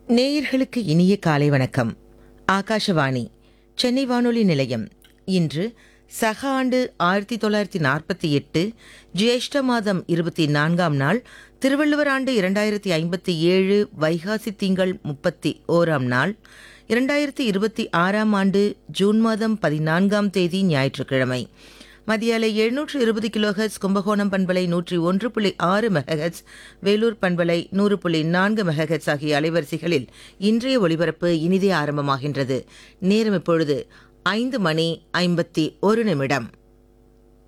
நேயர்களுக்கு இனிய காலை வணக்கம் ஆகாஷவாணி சென்னை வானொலி நிலையம் இன்று சக ஆண்டு ஆயிரத்தி தொள்ளாயிரத்தி நாற்பத்தி எட்டு ஜேஷ்ட மாதம் இருபத்தி நான்காம் நாள் திருவள்ளுவர் ஆண்டு இரண்டாயிரத்தி ஐம்பத்தி ஏழு வைகாசி திங்கள் முப்பத்தி ஓராம் நாள் இரண்டாயிரத்தி இருபத்தி ஆறாம் ஆண்டு ஜூன் மாதம் பதினான்காம் தேதி ஞாயிற்றுக்கிழமை மதியாலை எழுநூற்று இருபது கிலோஹெட்ஸ் கும்பகோணம் பண்பலை நூற்றி ஒன்று புள்ளி ஆறு மெகஹெட்ஸ் வேலூர் பண்பலை நூறு புள்ளி நான்கு மெகஹெட்ஸ் ஆகிய அலைவரிசைகளில் இன்றைய ஒளிபரப்பு இனிதே ஆரம்பமாகின்றது நேரம் இப்பொழுது ஐந்து மணி ஐம்பத்தி ஒரு நிமிடம்